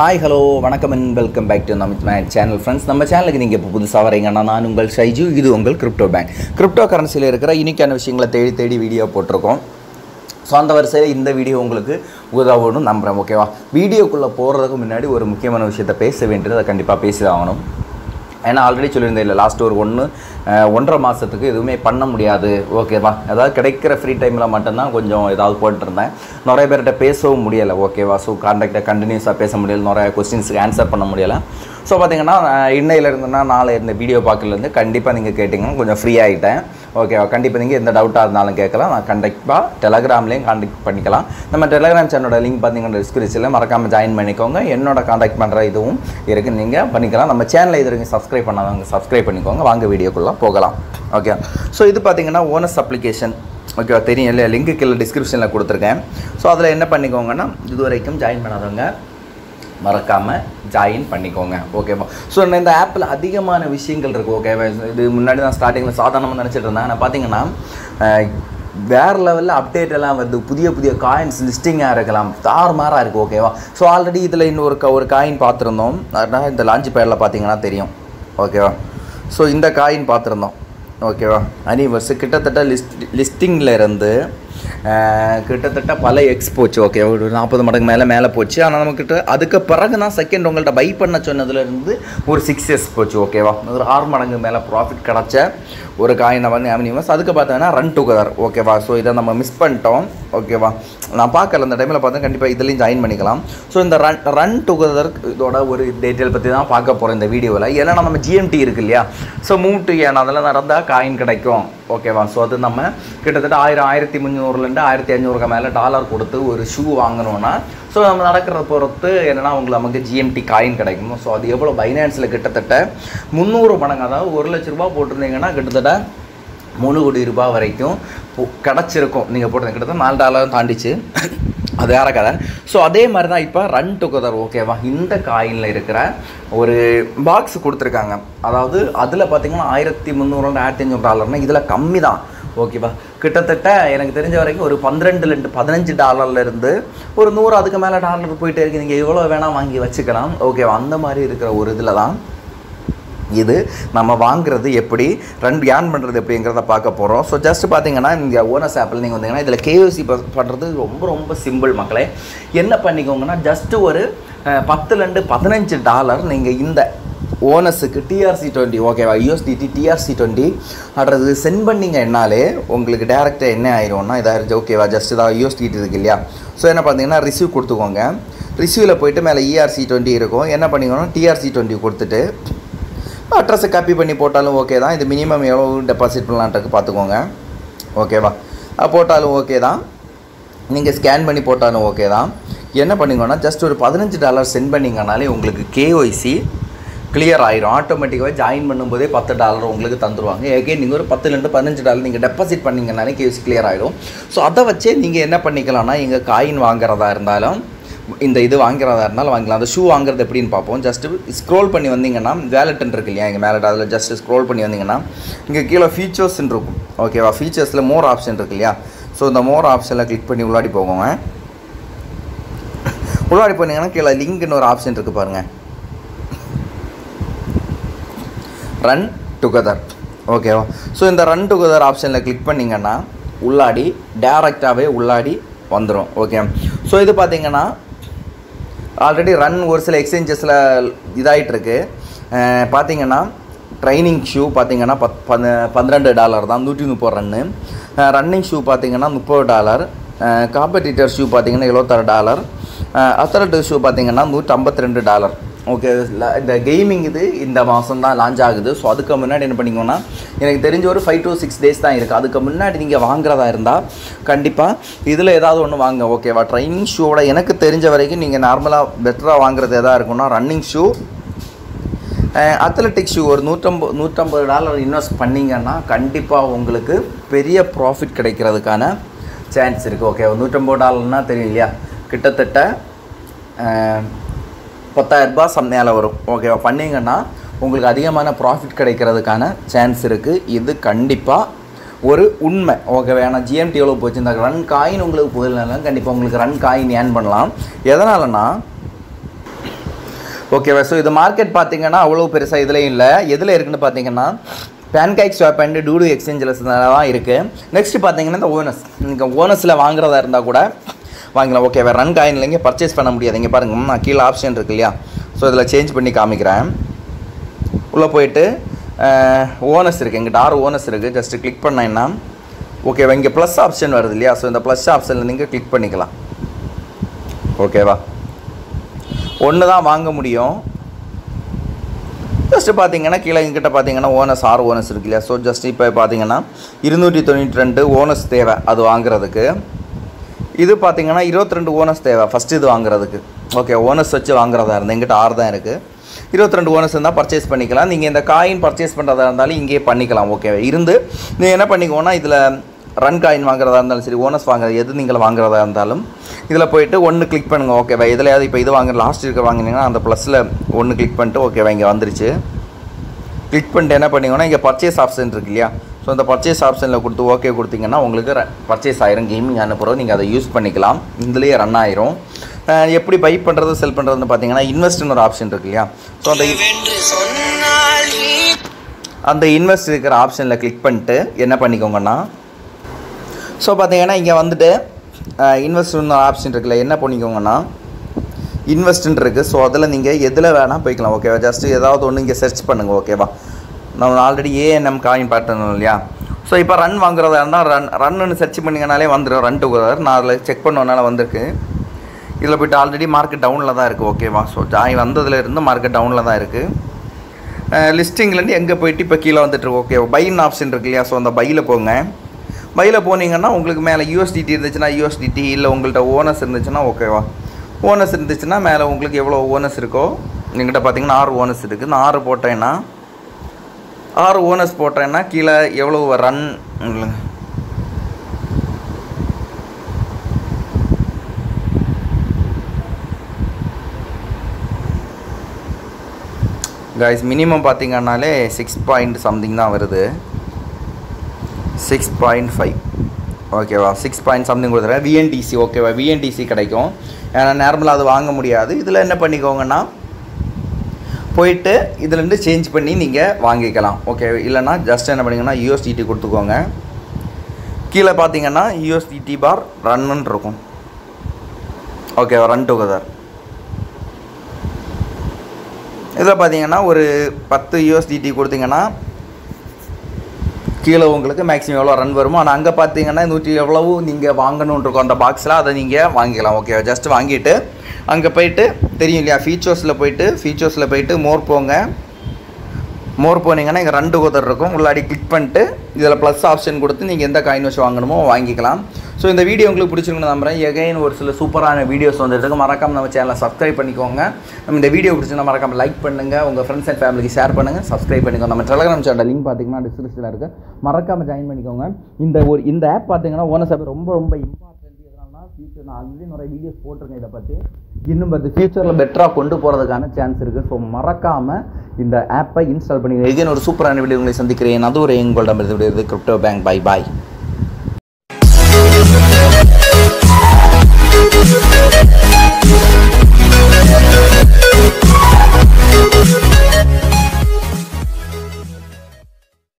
hi hello வணக்கம் and welcome back to நம்ம channel friends நம்ம சேனலுக்கு நீங்கள் இப்போ புதுசாக வரீங்கன்னா நான் உங்கள் ஷைஜு இது உங்கள் கிரிப்டோ பேங்க் கிரிப்டோ கரன்சியில் இருக்கிற இனிக்கான விஷயங்களை தேடி தேடி வீடியோ போட்டிருக்கோம் ஸோ அந்த வரிசையில் இந்த வீடியோ உங்களுக்கு உதவணும் நம்புகிறேன் ஓகேவா வீடியோக்குள்ளே போகிறதுக்கு முன்னாடி ஒரு முக்கியமான விஷயத்தை பேச வேண்டியது அதை கண்டிப்பாக பேசி ஆகணும் ஏன்னா ஆல்ரெடி சொல்லியிருந்தேன் இல்லை லாஸ்ட் ஒரு ஒன்று ஒன்றரை மாதத்துக்கு எதுவுமே பண்ண முடியாது ஓகேவா அதாவது கிடைக்கிற ஃப்ரீ டைமில் மட்டும்தான் கொஞ்சம் ஏதாவது போட்டுருந்தேன் நிறைய பேர்கிட்ட பேசவும் முடியலை ஓகேவா ஸோ கான்டாக்டை கண்டினியூஸாக பேச முடியல நிறைய கொஸ்டின்ஸுக்கு ஆன்சர் பண்ண முடியலை ஸோ பார்த்தீங்கன்னா இன்னையில இருந்துன்னா நாளை இந்த வீடியோ பார்க்கலேருந்து கண்டிப்பாக நீங்கள் கேட்டிங்கன்னா கொஞ்சம் ஃப்ரீ ஆகிட்டேன் ஓகேவா கண்டிப்பாக நீங்கள் எந்த டவுட்டாக இருந்தாலும் கேட்கலாம் நான் கண்டிப்பாக டெலகிராம்லேயும் கான்டாக்ட் பண்ணிக்கலாம் நம்ம டெலகிராம் சேனலோட லிங்க் பார்த்தீங்கன்னா டிஸ்கிரிப்ஷனில் மறக்காமல் ஜாயின் பண்ணிக்கோங்க என்னோட கான்டாக்ட் பண்ணுற இதுவும் இருக்குது நீங்கள் பண்ணிக்கலாம் நம்ம சேனலை இது வரைக்கும் சப்ஸ்கிரைப் பண்ணாதவங்க சப்ஸ்கிரைப் பண்ணிக்கோங்க வாங்க வீடியோக்குள்ளே போகலாம் ஓகே ஸோ இது பார்த்தீங்கன்னா ஓனஸ் அப்ளிகேஷன் ஓகேவா தெரியும் இல்லையா லிங்க்கு கீழே டிஸ்கிரிப்ஷனில் கொடுத்துருக்கேன் ஸோ அதில் என்ன பண்ணிக்கோங்கன்னா இது வரைக்கும் ஜாயின் பண்ணாதவங்க மறக்காமல் ஜாயின் பண்ணிக்கோங்க ஓகேவா ஸோ இந்த ஆப்பில் அதிகமான விஷயங்கள் இருக்குது ஓகேவா இது முன்னாடி தான் ஸ்டார்டிங்கில் சாதாரணமாக நினச்சிட்டு இருந்தேன் ஆனால் பார்த்தீங்கன்னா அஹ், வேறு லெவலில் அப்டேட் எல்லாம் வந்து புதிய புதிய காயின்ஸ் லிஸ்டிங்காக இருக்கலாம் தாறுமாறாக இருக்குது ஓகேவா ஸோ ஆல்ரெடி இதில் இன்னொரு க ஒரு காயின் பார்த்துருந்தோம் அதனால் இந்த லான்ச் பேரில் பார்த்தீங்கன்னா தெரியும் ஓகேவா ஸோ இந்த காயின் பார்த்துருந்தோம் ஓகேவா அனிவர்ஸ் கிட்டத்தட்ட லிஸ்ட் லிஸ்டிங்கில் இருந்து அஹ், கிட்டத்தட்ட பல எக்ஸ் போச்சு ஓகே ஒரு நாற்பது மடங்கு மேலே மேலே போச்சு ஆனால் நம்மக்கிட்ட அதுக்கு பிறகு தான் செகண்ட் உங்கள்கிட்ட பை பண்ண சொன்னதுலேருந்து ஒரு சிக்ஸ் எஸ் போச்சு ஓகேவா ஒரு ஆறு மடங்கு மேலே ப்ராஃபிட் கிடச்ச ஒரு காயினை வந்து அமினிவஸ் அதுக்கு பார்த்தீங்கன்னா ரன் டுகெதர் ஓகேவா ஸோ இதை நம்ம மிஸ் பண்ணிட்டோம் ஓகேவா நான் பார்க்கல அந்த டைமில் பார்த்தா கண்டிப்பாக இதுலேயும் ஜாயின் பண்ணிக்கலாம் ஸோ இந்த ரன் ரன் டுகெதர் இதோட ஒரு டீட்டெயில் பற்றி தான் பார்க்க போகிறோம் இந்த வீடியோவில் ஏன்னா நம்ம ஜிஎம்டி இருக்கு இல்லையா ஸோ மூவ் டு ஏன் அதெல்லாம் நடந்தால் காயின் கிடைக்கும் ஓகேவா ஸோ அது நம்ம கிட்டத்தட்ட ஆயிரம் ஆயிரத்தி முந்நூறுலேருந்து ஆயிரத்தி ஐநூறுக்கு மேலே டாலர் கொடுத்து ஒரு ஷூ வாங்கணும்னா ஸோ நம்ம நடக்கிறத பொறுத்து என்னென்னா உங்களுக்கு நமக்கு ஜிஎம்டி காயின் கிடைக்கும் ஸோ அது எவ்வளோ பைனான்ஸில் கிட்டத்தட்ட முந்நூறு மடங்கு அதாவது ஒரு லட்ச ரூபா போட்டிருந்தீங்கன்னா கிட்டத்தட்ட மூணு கோடி ரூபாய் வரைக்கும் பொ- கிடச்சிருக்கும் நீங்கள் போட்டது கிட்டத்தட்ட நாலு டாலர் தாண்டிச்சு அது வேற கதை ஸோ அதே மாதிரி தான் இப்போ ரன் டுகெதர் ஓகேவா இந்த காயினில் இருக்கிற ஒரு பாக்ஸ் கொடுத்துருக்காங்க அதாவது அதில் பார்த்தீங்கன்னா ஆயிரத்தி முந்நூறு ஆயிரத்தி ஐநூறு டாலர்னா இதில் கம்மி தான் ஓகேவா கிட்டத்தட்ட எனக்கு தெரிஞ்ச வரைக்கும் ஒரு பன்னிரெண்டுலேருந்து பதினஞ்சு டாலர்லேருந்து ஒரு நூறு அதுக்கு மேலே டாலர் போயிட்டே இருக்கு நீங்கள் எவ்வளோ வேணால் வாங்கி வச்சுக்கலாம் ஓகேவா அந்த மாதிரி இருக்கிற ஒரு இதில் தான் இது நம்ம வாங்குறது எப்படி ரெண்டு ஏர்ன் பண்ணுறது எப்படிங்கிறத பார்க்க போகிறோம் ஸோ ஜஸ்ட் பார்த்தீங்கன்னா இந்த ஓனஸ் ஆப்பில் நீங்கள் வந்தீங்கன்னா இதில் கேஓசி பண்ணுறது ரொம்ப ரொம்ப சிம்பிள் மக்களே என்ன பண்ணிக்கோங்கன்னா ஜஸ்ட்டு ஒரு அஹ், பத்துலேருந்து பதினஞ்சு டாலர் நீங்கள் இந்த ஓனஸுக்கு டிஆர்சி டுவெண்ட்டி ஓகேவா யூஎஸ்டிடி டிஆர்சி டுவெண்ட்டி அடுறது சென்ட் பண்ணிங்கன்னாலே உங்களுக்கு டேரெக்டாக என்ன ஆயிரும்னா இதாக ஓகேவா ஜஸ்ட் இதாக யூஎஸ்டிடி இருக்கு இல்லையா ஸோ என்ன பார்த்தீங்கன்னா ரிசீவ் கொடுத்துக்கோங்க ரிசீவில் போயிட்டு மேலே இஆர்சி டுவெண்ட்டி இருக்கும் என்ன பண்ணிக்கணும் டிஆர்சி டுவெண்ட்டி கொடுத்துட்டு அட்ரஸை காப்பி பண்ணி போட்டாலும் ஓகே தான் இது மினிமம் எவ்வளோ டெபாசிட் பண்ணலான்ட்டு பார்த்துக்கோங்க ஓகேவா அது போட்டாலும் ஓகே தான் நீங்கள் ஸ்கேன் பண்ணி போட்டாலும் ஓகே தான் என்ன பண்ணிங்கன்னா ஜஸ்ட் ஒரு பதினஞ்சு டாலர் சென்ட் பண்ணிங்கனாலே உங்களுக்கு கேஒய்சி கிளியர் ஆயிரும் ஆட்டோமேட்டிக்காகவே ஜாயின் பண்ணும்போதே பத்து டாலர் உங்களுக்கு தந்துருவாங்க எகெயின் நீங்கள் ஒரு பத்துலேருந்து பதினஞ்சு டாலர் நீங்கள் டெபாசிட் பண்ணிங்கனாலே கேஒய்சி கிளியர் ஆகிடும் ஸோ அதை வச்சே நீங்கள் என்ன பண்ணிக்கலாம்னா எங்கள் காயின் வாங்குறதா இருந்தாலும் இந்த இது வாங்குறதா இருந்தாலும் வாங்கிக்கலாம் அந்த ஷூ வாங்குறது எப்படின்னு பார்ப்போம் ஜஸ்ட் ஸ்க்ரோல் பண்ணி வந்தீங்கன்னா வேலட்டன் இருக்கு இல்லையா இங்கே மேலே அதில் ஜஸ்ட் ஸ்க்ரோல் பண்ணி வந்தீங்கன்னா இங்கே கீழே ஃபீச்சர்ஸ்ன்னு இருக்கும் ஓகேவா ஃபீச்சர்ஸில் மோர் ஆப்ஷன் இருக்கு இல்லையா ஸோ இந்த மோர் ஆப்ஷனில் கிளிக் பண்ணி உள்ளாடி போவோங்க உள்ளாடி போனீங்கன்னா கீழே லிங்க்னு ஒரு ஆப்ஷன் இருக்குது பாருங்கள் ரன் டுகெதர் ஓகேவா ஸோ இந்த ரன் டுகெதர் ஆப்ஷனில் கிளிக் பண்ணிங்கன்னா உள்ளாடி டேரெக்டாகவே உள்ளாடி வந்துடும் ஓகே ஸோ இது பார்த்தீங்கன்னா ஆல்ரெடி ரன் ஒரு சில எக்ஸ்சேஞ்சஸில் இதாகிட்டு இருக்கு அஹ் பார்த்தீங்கன்னா ட்ரைனிங் ஷூ பார்த்தீங்கன்னா பத் பன் பன்னிரெண்டு டாலர் தான் நூற்றி முப்பது ரன்னு ரன்னிங் ஷூ பார்த்தீங்கன்னா முப்பது டாலர் காம்படிட்டர் ஷூ பார்த்தீங்கன்னா எழுபத்தாறு டாலர் அத்தலட்டு ஷூ பார்த்தீங்கன்னா நூற்றி ஐம்பத்தி ரெண்டு டாலர் ஓகே இந்த கேமிங் இது இந்த மாதம் தான் லான்ச் ஆகுது ஸோ அதுக்கு முன்னாடி என்ன பண்ணிக்கோங்கன்னா எனக்கு தெரிஞ்ச ஒரு ஃபைவ் to சிக்ஸ் டேஸ் தான் இருக்குது அதுக்கு முன்னாடி நீங்கள் வாங்குறதா இருந்தால் கண்டிப்பாக இதில் ஏதாவது ஒன்று வாங்க ஓகேவா ட்ரைனிங் ஷூவோட எனக்கு தெரிஞ்ச வரைக்கும் நீங்கள் நார்மலாக பெட்டராக வாங்குறது எதாக இருக்குன்னா ரன்னிங் ஷூ அத்லட்டிக் ஷூ ஒரு நூற்றம்பது நூற்றம்பது டாலர் இன்வெஸ்ட் பண்ணிங்கன்னா கண்டிப்பாக உங்களுக்கு பெரிய ப்ராஃபிட் கிடைக்கிறதுக்கான சான்ஸ் இருக்குது ஓகே நூற்றம்பது டாலர்னால் தெரியும் இல்லையா கிட்டத்தட்ட அஹ், பத்தாயிரரூபா சம் மேலே வரும் ஓகேவா பண்ணிங்கன்னா உங்களுக்கு அதிகமான ப்ராஃபிட் கிடைக்கிறதுக்கான சான்ஸ் இருக்குது இது கண்டிப்பாக ஒரு உண்மை ஓகேவா ஏன்னா ஜிஎம்டி எவ்வளோ போச்சு இந்த ரன் காயின் உங்களுக்கு போதில்னாலும் கண்டிப்பாக உங்களுக்கு ரன் காயின் ஏர்ன் பண்ணலாம் எதனாலனா ஓகேவா ஸோ இது மார்க்கெட் பார்த்தீங்கன்னா அவ்வளோ பெருசாக இதுலேயும் இல்லை எதில் இருக்குன்னு பார்த்தீங்கன்னா பேன்கேக் ஸ்வாப் அண்ட் டூடு எக்ஸ்சேஞ்சில் தான் இருக்குது நெக்ஸ்ட் பார்த்தீங்கன்னா இந்த ஓனஸ் நீங்கள் ஓனஸில் வாங்குறதா இருந்தால் கூட வாங்கலாம் ஓகேவா ரன் காயின்ல இங்கே பர்ச்சேஸ் பண்ண முடியாது இங்கே பாருங்க நான் கீழே ஆப்ஷன் இருக்கு இல்லையா ஸோ இதில் சேஞ்ச் பண்ணி காமிக்கிறேன் உள்ளே போயிட்டு ஓனஸ் இருக்குது எங்கிட்ட ஆறு ஓனஸ் இருக்குது ஜஸ்ட்டு கிளிக் பண்ணேன்னா ஓகேவா இங்கே ப்ளஸ் ஆப்ஷன் வருது இல்லையா ஸோ இந்த ப்ளஸ் ஆப்ஷனில் நீங்கள் கிளிக் பண்ணிக்கலாம் ஓகேவா ஒன்று தான் வாங்க முடியும் ஜஸ்ட்டு பார்த்தீங்கன்னா கீழே எங்கிட்ட பார்த்தீங்கன்னா ஓனஸ் ஆறு ஓனஸ் இருக்கு இல்லையா ஸோ ஜஸ்ட் இப்போ பார்த்தீங்கன்னா இருநூற்றி தொண்ணூற்றி ரெண்டு ஓனஸ் தேவை அது வாங்குறதுக்கு இது பார்த்தீங்கன்னா இருபத்தி ரெண்டு ஓனஸ் தேவை ஃபஸ்ட்டு இது வாங்குறதுக்கு ஓகே ஓனஸ் வச்சு வாங்குறதா இருந்தால் எங்கிட்ட ஆறு தான் இருக்குது இருபத்தி ரெண்டு ஓனஸ் இருந்தால் பர்ச்சேஸ் பண்ணிக்கலாம் நீங்கள் இந்த காயின் பர்ச்சேஸ் பண்ணுறதா இருந்தாலும் இங்கேயே பண்ணிக்கலாம் ஓகே இருந்து நீங்கள் என்ன பண்ணிக்கோன்னா இதில் ரன் காயின் வாங்குறதா இருந்தாலும் சரி ஓனஸ் வாங்குறது எது நீங்கள் வாங்குறதா இருந்தாலும் இதில் போயிட்டு ஒன்று கிளிக் பண்ணுங்கள் ஓகேவா எதுலையாவது இப்போ இது வாங்க லாஸ்ட் இருக்க வாங்கினீங்கன்னா அந்த ப்ளஸில் ஒன்று கிளிக் பண்ணிட்டு ஓகேவா இங்கே வந்துருச்சு கிளிக் பண்ணிட்டு என்ன பண்ணிங்கன்னா இங்கே பர்ச்சேஸ் ஆப்ஷன் இருக்கு இல்லையா ஸோ அந்த பர்ச்சேஸ் ஆப்ஷனில் கொடுத்து ஓகே கொடுத்தீங்கன்னா உங்களுக்கு பர்ச்சேஸ் ஆயிரும் கேமிங் அனுப்புகிறோம் நீங்கள் அதை யூஸ் பண்ணிக்கலாம் இதுலேயே ரன் ஆயிரும் அஹ் எப்படி பை பண்ணுறது செல் பண்ணுறதுன்னு பார்த்தீங்கன்னா இன்வெஸ்ட்னு ஒரு ஆப்ஷன் இருக்கு இல்லையா ஸோ அந்த வென்று சொன்னால் நீ அந்த இன்வெஸ்ட் இருக்கிற ஆப்ஷனில் கிளிக் பண்ணிட்டு என்ன பண்ணிக்கோங்கன்னா ஸோ பார்த்தீங்கன்னா இங்கே வந்துட்டு இன்வெஸ்ட்னு ஆப்ஷன் இருக்குல்ல என்ன பண்ணிக்கோங்கன்னா இன்வெஸ்ட்னு இருக்குது ஸோ அதில் நீங்கள் எதில் வேணால் போய்க்கலாம் ஓகேவா ஜஸ்ட் ஏதாவது ஒன்று இங்கே சர்ச் பண்ணுங்கள் ஓகேவா நம்ம ஆல்ரெடி ஏஎன்எம் காயின் பார்த்தோம் இல்லையா ஸோ இப்போ ரன் வாங்குறதா இருந்தால் ரன் ரன்னு சர்ச் பண்ணிங்கனாலே வந்துடும் ரன் டுகெதர் நான் அதில் செக் பண்ணனால வந்திருக்கு இதில் போய்ட்டு ஆல்ரெடி மார்க்கெட் டவுனில் தான் இருக்குது ஓகேவா ஸோ ஜாயின் வந்ததுல இருந்து மார்க்கெட் டவுனில் தான் இருக்குது லிஸ்டிங்லேருந்து எங்கே போயிட்டு இப்போ கீழே வந்துட்டு இருக்கு ஓகே பைன் ஆப்ஷன் இருக்கு இல்லையா ஸோ அந்த பையில் போங்க பையில் போனீங்கன்னா உங்களுக்கு மேலே யூஎஸ்டிடி இருந்துச்சுன்னா யூஎஸ்டிடி இல்லை உங்கள்கிட்ட ஓனஸ் இருந்துச்சுன்னா ஓகேவா ஓனஸ் இருந்துச்சுன்னா மேலே உங்களுக்கு எவ்வளோ ஓனஸ் இருக்கோ எங்கிட்ட பார்த்தீங்கன்னா ஆறு ஓனஸ் இருக்குது நான் ஆறு போட்டேன்னா ஆறு ஓனஸ் போட்டேன்னா கீழே எவ்வளோ ரன் கைஸ் மினிமம் பார்த்தீங்கன்னாலே சிக்ஸ் பாயிண்ட் சம்திங் தான் வருது சிக்ஸ் பாயிண்ட் ஃபைவ் ஓகேவா சிக்ஸ் பாயிண்ட் சம்திங் கொடுத்துறேன் விஎன்டிசி ஓகேவா விஎன்டிசி கிடைக்கும் ஏன்னா நார்மலாக அது வாங்க முடியாது இதில் என்ன பண்ணிக்கோங்கன்னா போயிட்டு இதுலேருந்து சேஞ்ச் பண்ணி நீங்கள் வாங்கிக்கலாம் ஓகே இல்லைன்னா ஜஸ்ட் என்ன பண்ணிங்கன்னா யூஎஸ்டிடி கொடுத்துக்கோங்க கீழே பார்த்தீங்கன்னா யூஎஸ்டிடி பார் ரன்னு இருக்கும் ஓகேவா ரன் டுகெதர் இதில் பார்த்தீங்கன்னா ஒரு பத்து யூஎஸ்டிடி கொடுத்தீங்கன்னா கீழே உங்களுக்கு மேக்ஸிமம் எவ்வளோ ரன் வருமோ ஆனால் அங்கே பார்த்தீங்கன்னா நூற்றி எவ்வளவு நீங்கள் வாங்கணுன்னு இருக்கும் அந்த பாக்ஸில் அதை நீங்கள் வாங்கிக்கலாம் ஓகே ஜஸ்ட் வாங்கிட்டு அங்கே போயிட்டு தெரியும் இல்லையா ஃபீச்சர்ஸில் போயிட்டு ஃபீச்சர்ஸில் போயிட்டு மோர் போங்க மோர் போனீங்கன்னா இங்கே ரெண்டு கோதர் இருக்கும் உள்ளாடி கிளிக் பண்ணிட்டு இதில் ப்ளஸ் ஆப்ஷன் கொடுத்து நீங்கள் எந்த காயின் வச்சு வாங்கணுமோ வாங்கிக்கலாம் ஸோ இந்த வீடியோ உங்களுக்கு பிடிச்சிருக்குன்னு நம்புறேன் எகைன் ஒரு சில சூப்பரான வீடியோஸ் வந்துட்டு இருக்கு மறக்காம நம்ம சேனலை சப்ஸ்கிரைப் பண்ணிக்கோங்க நம்ம இந்த வீடியோ பிடிச்சிருந்தா மறக்காம லைக் பண்ணுங்கள் உங்கள் ஃப்ரெண்ட்ஸ் அண்ட் ஃபேமிலிக்கு ஷேர் பண்ணுங்கள் சப்ஸ்கிரைப் பண்ணிக்கோங்க நம்ம டெலகிராம் சேனல் லிங்க் பார்த்தீங்கன்னா டிஸ்கிரிப்ஷனில் இருக்குது மறக்காம ஜாயின் பண்ணிக்கோங்க இந்த ஒரு இந்த ஆப் பார்த்தீங்கன்னா ஓனஸ் ஆப் ரொம்ப ரொம்ப இம்பார்ட்டன்ட் எதனால்னா ஃபியூச்சர் நான் ஆல்ரெடி நிறைய வீடியோஸ் போட்டிருக்கேன் இதை பற்றி இன்னும் பத்து ஃபியூச்சரில் பெட்டராக கொண்டு போகிறதுக்கான சான்ஸ் இருக்குது ஸோ மறக்காமல் இந்த ஆப்பை இன்ஸ்டால் பண்ணி எகைன் ஒரு சூப்பரான வீடியோ உங்களை சந்திக்கிறேன் அது ஒரு எங்களிடம் இருந்து கிரிப்டோ பேங்க் பை பாய்